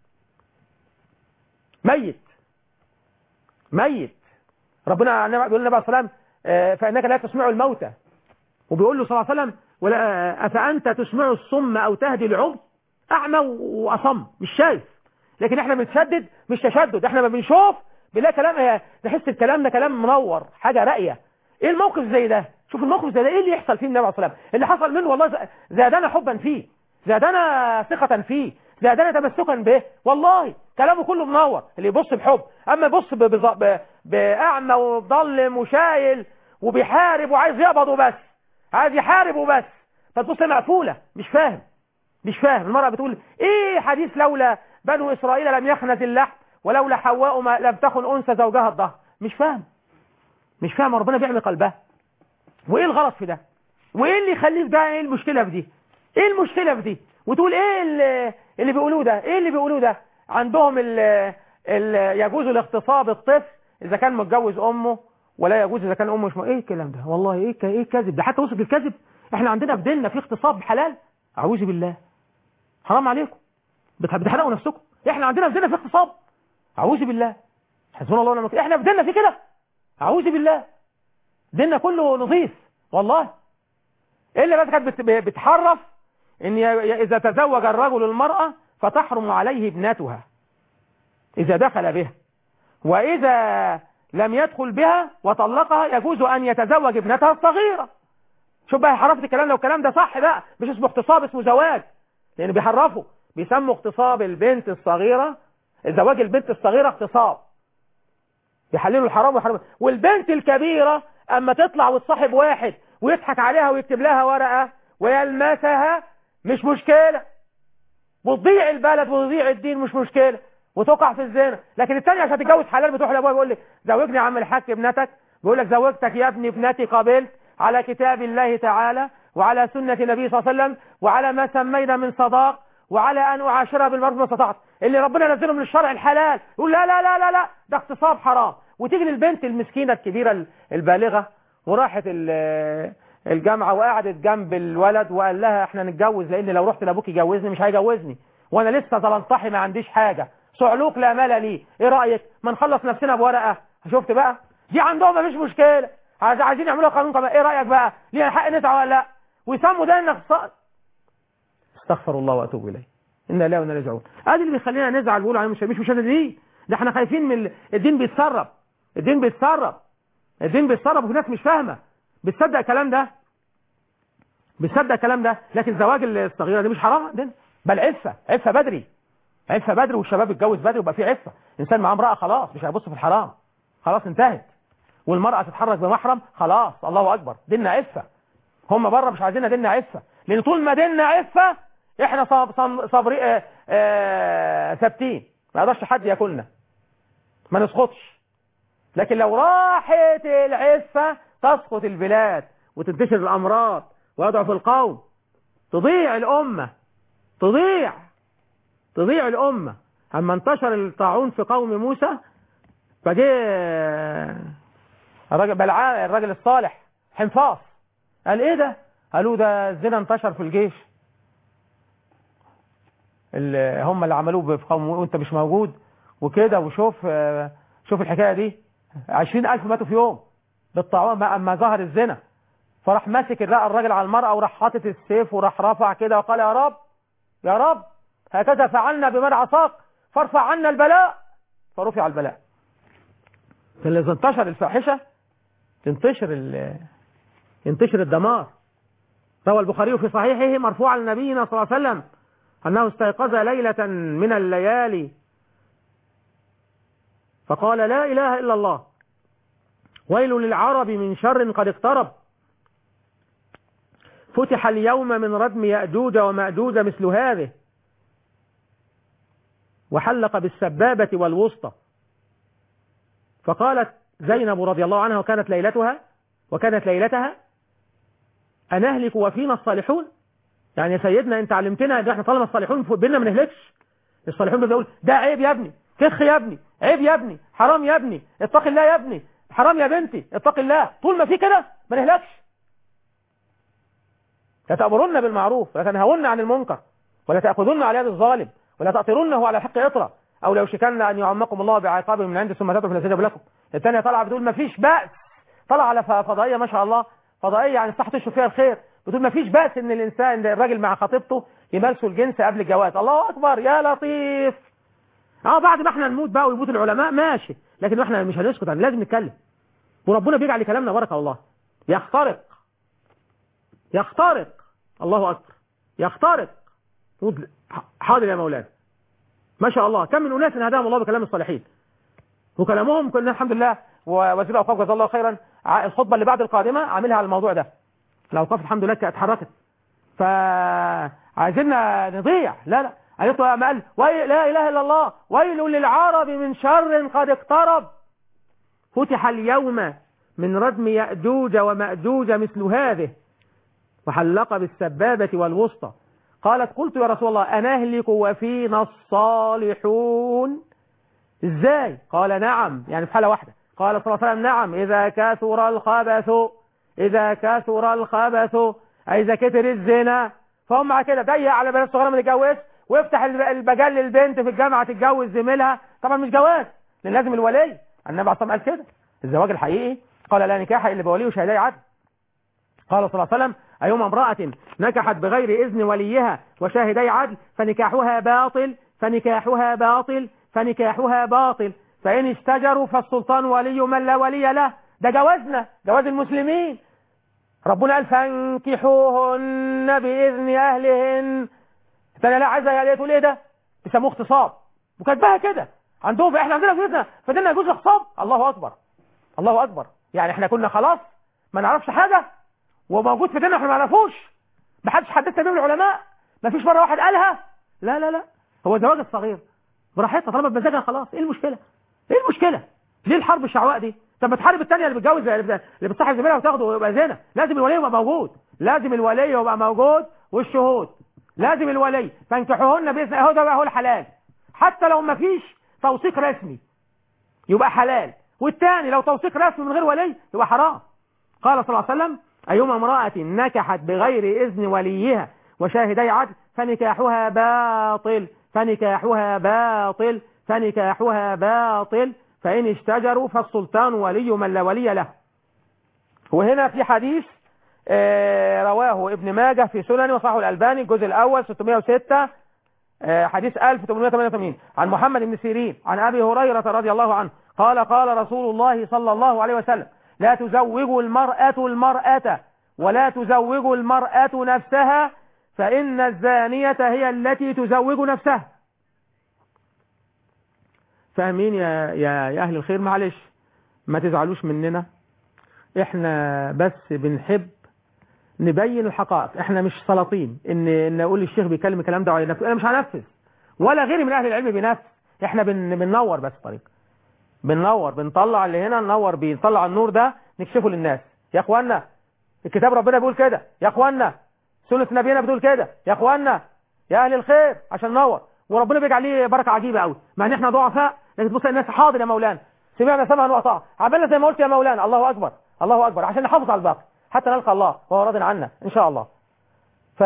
ميت ميت ربنا بيقول النبي عليه الصلاه والسلام فانك لا تسمع الموتى وبيقول له صلى الله عليه وسلم ولا افانت تسمع الصم او تهدي العمي اعمى واصم مش شايف لكن احنا بنتشدد مش تشدد احنا ما بنشوف بنلاقي كلام نحس الكلام ده كلام منور حاجه راقيه ايه الموقف زي ده شوف الموقف زي ده ايه اللي يحصل فيه النبي عليه الصلاه والسلام اللي حصل منه والله زادنا حبا فيه زادنا ثقه فيه زادنا تمسكا به والله كلامه كله منور اللي يبص بحب اما يبص باعمى ومضلم وشايل وبيحارب وعايز يقبض وبس عايز يحارب وبس فتبص مقفولة مش فاهم مش فاهم المرأة بتقول ايه حديث لولا بنو اسرائيل لم يخنز اللحم ولولا حواء ما لم تخن انثى زوجها الظهر مش فاهم مش فاهم ربنا بيعمل قلبها وايه الغلط في ده وايه اللي يخليه في ده ايه المشكلة في دي ايه المشكلة في دي وتقول ايه اللي, اللي بيقولوه ده ايه اللي بيقولوه ده عندهم ال ال يجوز الاغتصاب الطفل اذا كان متجوز امه ولا يجوز اذا كان امه مش م... ايه الكلام ده والله ايه ك... ايه كذب ده حتى وصل الكذب احنا عندنا في ديننا في اغتصاب حلال اعوذ بالله حرام عليكم بتح- بتحرقوا نفسكم احنا عندنا في ديننا في اغتصاب اعوذ بالله حسبنا الله ونعم الوكيل احنا في ديننا في كده اعوذ بالله ديننا كله نظيف والله الا بس كانت بت- بتحرف ان ي- ي- اذا تزوج الرجل المرأة فتحرم عليه ابنتها اذا دخل بها واذا لم يدخل بها وطلقها يجوز ان يتزوج ابنتها الصغيرة شوف بقى حرفت الكلام لو الكلام ده صح بقى مش اسمه اغتصاب اسمه زواج لان بيحرفوا بيسموا اغتصاب البنت الصغيرة زواج البنت الصغيرة اغتصاب يحللوا الحرام ويحرموا والبنت الكبيرة اما تطلع وتصاحب واحد ويضحك عليها ويكتب لها ورقة ويلمسها مش مشكلة وتضيع البلد وتضيع الدين مش مشكلة وتقع في الزنا لكن التانية عشان تتجوز حلال بتروح لابوها بيقول لك زوجني يا عم الحاج ابنتك بيقول لك زوجتك يا ابني ابنتي قبلت على كتاب الله تعالى وعلى سنة النبي صلى الله عليه وسلم وعلى ما سمينا من صداق وعلى ان اعاشرها بالمعروف ما استطعت اللي ربنا نزله من الشرع الحلال يقول لا لا لا لا لا ده اغتصاب حرام وتيجي للبنت المسكينة الكبيرة البالغة وراحت ال- الجامعة وقعدت جنب الولد وقال لها احنا نتجوز لان لو رحت لابوك يجوزني مش هيجوزني وانا لسه زلنطحي ما عنديش حاجة صعلوك لا مال لي ايه رأيك ما نخلص نفسنا بورقة شفت بقى دي عندهم مفيش مشكلة عايز- عايزين يعملوا قانون كمان ايه رأيك بقى لينا حق نسعى ولا لا ويسموا ده انك ص- استغفر الله واتوب اليه انا لا وانا راجعون ادي اللي بيخلينا نزعل بيقولوا عليه مش مش مش دي ده احنا خايفين من ال- الدين بيتسرب الدين بيتسرب الدين بيتسرب وفي ناس مش فاهمه بتصدق الكلام ده بتصدق الكلام ده لكن زواج الصغيره دي مش حرام عندنا بل عفه عفه بدري عفه بدري والشباب يتجوز بدري ويبقى في عفه انسان معاه امراه خلاص مش هيبص في الحرام خلاص انتهت والمراه تتحرك بمحرم خلاص الله اكبر ديننا عفه هم بره مش عايزيننا ديننا عفه لان طول ما ديننا عفه احنا صاب صاب صابري آه، آه، ثابتين ما يقدرش حد ياكلنا ما نسقطش لكن لو راحت العفة تسقط البلاد وتنتشر الأمراض ويضعف القوم تضيع الأمة تضيع تضيع الأمة أما انتشر الطاعون في قوم موسى فجاء الراجل بلعاء الراجل الصالح حنفاص قال ايه ده قالوا ده الزنا انتشر في الجيش اللي هم اللي عملوه في قوم وانت مش موجود وكده وشوف آه، شوف الحكاية دي عشرين ألف ماتوا في يوم بالطاعون ما أما ظهر الزنا فراح ماسك الرأى الراجل على المرأة وراح حاطط السيف وراح رافع كده وقال يا رب يا رب هكذا فعلنا بمن عصاك فارفع عنا البلاء فرفع البلاء فإذا انتشر الفاحشة تنتشر ال ينتشر الدمار روى البخاري في صحيحه مرفوعا لنبينا صلى الله عليه وسلم أنه استيقظ ليلة من الليالي فقال لا إله إلا الله ويل للعرب من شر قد اقترب فتح اليوم من ردم يأجوج ومأجوج مثل هذه وحلق بالسبابة والوسطى فقالت زينب رضي الله عنها وكانت ليلتها وكانت ليلتها أنهلك وفينا الصالحون يعني يا سيدنا انت علمتنا ان احنا طالما الصالحون بينا ما نهلكش الصالحون بيقول ده عيب يا ابني كخ يا ابني عيب يا ابني حرام يا ابني اتق الله يا ابني حرام يا بنتي اتق الله طول ما في كده ما نهلكش لا تأمرن بالمعروف ولا تنهون عن المنكر ولا تأخذن على يد الظالم ولا تأطرنه على الحق إطرة أو لو شكلن أن يعمكم الله بعقاب من عنده ثم تدعوا فليستجب لكم الثانية طالعة بتقول ما فيش بأس طالعة على ف- فضائية ما شاء الله فضائية يعني صح تشوف فيها الخير بتقول ما فيش بأس ان الانسان الراجل مع خطيبته يمارسوا الجنس قبل الجواز الله اكبر يا لطيف اه بعد ما احنا نموت بقى ويموت العلماء ماشي لكن احنا مش هنسكت عن لازم نتكلم وربنا بيجعل كلامنا بركه والله يخترق يخترق الله اكبر يخترق تقول حاضر يا مولانا ما شاء الله كم من اناس هداهم الله بكلام الصالحين وكلامهم كنا الحمد لله ووزير الاوقاف جزاه الله خيرا ع- الخطبه اللي بعد القادمه عاملها على الموضوع ده الاوقاف الحمد لله كانت اتحركت فعايزيننا نضيع لا لا قالت له قال ويل لا اله الا الله ويل للعرب من شر قد اقترب فتح اليوم من ردم يأجوج ومأجوج مثل هذه وحلق بالسبابة والوسطى قالت قلت يا رسول الله أنهلك وفينا الصالحون ازاي قال نعم يعني في حالة واحدة قال صلى الله عليه وسلم نعم إذا كثر الخبث إذا كثر الخبث أي إذا كتر الزنا فهم مع كده ضيق على بنات صغيرة ما تتجوز ويفتح الب- المجال للبنت في الجامعة تتجوز زميلها طبعا مش جواز لأن لازم الولي النبي عليه الصلاة والسلام قال كده الزواج الحقيقي قال لا نكاح إلا بولي وشهداء عدل قال صلى الله عليه وسلم أيما امرأة نكحت بغير إذن وليها وشاهدي عدل فنكاحها باطل فنكاحها باطل فنكاحها باطل فإن اشتجروا فالسلطان ولي من لا ولي له ده جوازنا جواز المسلمين ربنا قال فانكحوهن بإذن أهلهن فأنا لا عايزة يا تقول إيه ده بيسموه اغتصاب وكاتباها كده عندهم احنا عندنا جوزنا فدينا يجوز اغتصاب الله أكبر الله أكبر يعني احنا كنا خلاص ما نعرفش حاجة وموجود في ديننا احنا ما نعرفوش ما حدش حدثنا بيه من العلماء ما فيش مرة واحد قالها لا لا لا هو زواج الصغير براحتها طالما بمزاجها خلاص ايه المشكلة ايه المشكلة ليه الحرب الشعواء دي طب ما تحارب الثانيه اللي بتجوز اللي بتصاحب زميلها وتاخده ويبقى زنا لازم الولي يبقى موجود لازم الولي يبقى موجود والشهود لازم الولي فانكحوهن باذن اهو ده بقى هو الحلال حتى لو ما فيش توثيق رسمي يبقى حلال والثاني لو توثيق رسمي من غير ولي يبقى حرام قال صلى الله عليه وسلم أيما امرأة نكحت بغير إذن وليها وشاهدي عدل فنكاحها باطل فنكاحها باطل فنكاحها باطل فإن اشتجروا فالسلطان ولي من لا ولي له وهنا في حديث آه، رواه ابن ماجه في سنن وصححه الألباني الجزء الأول 606 آه، حديث 1888 عن محمد بن سيرين عن أبي هريرة رضي الله عنه قال قال رسول الله صلى الله عليه وسلم لا تزوج المرأة المرأة ولا تزوج المرأة نفسها فإن الزانية هي التي تزوج نفسها فاهمين يا, يا, يا أهل الخير معلش ما تزعلوش مننا احنا بس بنحب نبين الحقائق احنا مش سلاطين ان ان اقول للشيخ بيكلم الكلام ده وينفذ انا مش هنفذ ولا غيري من اهل العلم بينفذ احنا بن بننور بس طريق بننور بنطلع اللي هنا ننور بيه نطلع النور ده نكشفه للناس يا اخوانا الكتاب ربنا بيقول كده يا اخوانا سنة نبينا بتقول كده يا اخوانا يا اهل الخير عشان ننور وربنا بيجعل ليه بركه عجيبه قوي مع ان احنا ضعفاء لكن تبص الناس حاضر يا مولانا سمعنا سمعا واطاعه عملنا زي ما قلت يا مولانا الله اكبر الله اكبر عشان نحافظ على الباقي حتى نلقى الله وهو راض عنا ان شاء الله ف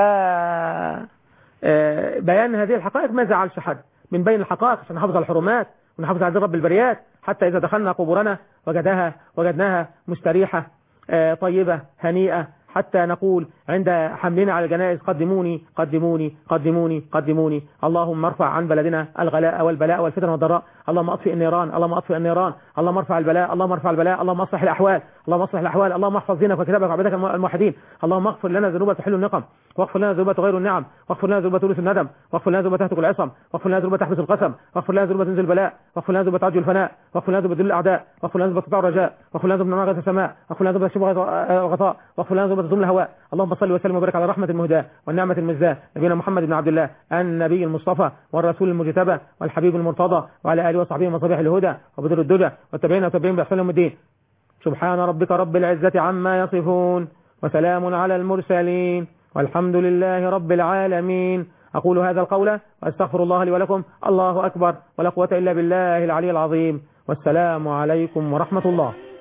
آه، بيان هذه الحقائق ما زعلش حد من بين الحقائق عشان نحافظ على الحرمات ونحافظ على دين رب البريات حتى إذا دخلنا قبورنا وجدها وجدناها مستريحة آه، طيبة هنيئة حتى نقول عند حملنا على الجنائز قدموني قدموني قدموني قدموني اللهم ارفع عن بلدنا الغلاء والبلاء والفتن والضراء اللهم اطفئ النيران اللهم اطفئ النيران اللهم ارفع البلاء اللهم ارفع البلاء اللهم اصلح الاحوال اللهم اصلح الاحوال اللهم احفظ دينك وكتابك وعبادك الموحدين اللهم اغفر لنا ذنوب تحل النقم واغفر لنا ذنوب تغير النعم واغفر لنا ذنوب تورث الندم واغفر لنا ذنوب تهتك العصم واغفر لنا ذنوب تحبس القسم واغفر لنا ذنوب تنزل البلاء واغفر لنا ذنوب تعجل الفناء واغفر لنا ذنوب ذل الاعداء واغفر لنا ذنوب تطاع الرجاء واغفر لنا ذنوب نماغة السماء واغفر لنا ذنوب تشبه الغطاء واغفر لنا ذنوب تظلم الهواء اللهم صل وسلم وبارك على رحمة المهداة والنعمة المزداة نبينا محمد بن عبد الله النبي المصطفى والرسول المجتبى والحبيب المرتضى وعلى آله وصحبه ومصابيح الهدى وبدر الدجى والتابعين وتابعين بإحسان يوم الدين سبحان ربك رب العزة عما يصفون وسلام على المرسلين والحمد لله رب العالمين أقول هذا القول وأستغفر الله لي ولكم الله أكبر ولا قوة إلا بالله العلي العظيم والسلام عليكم ورحمة الله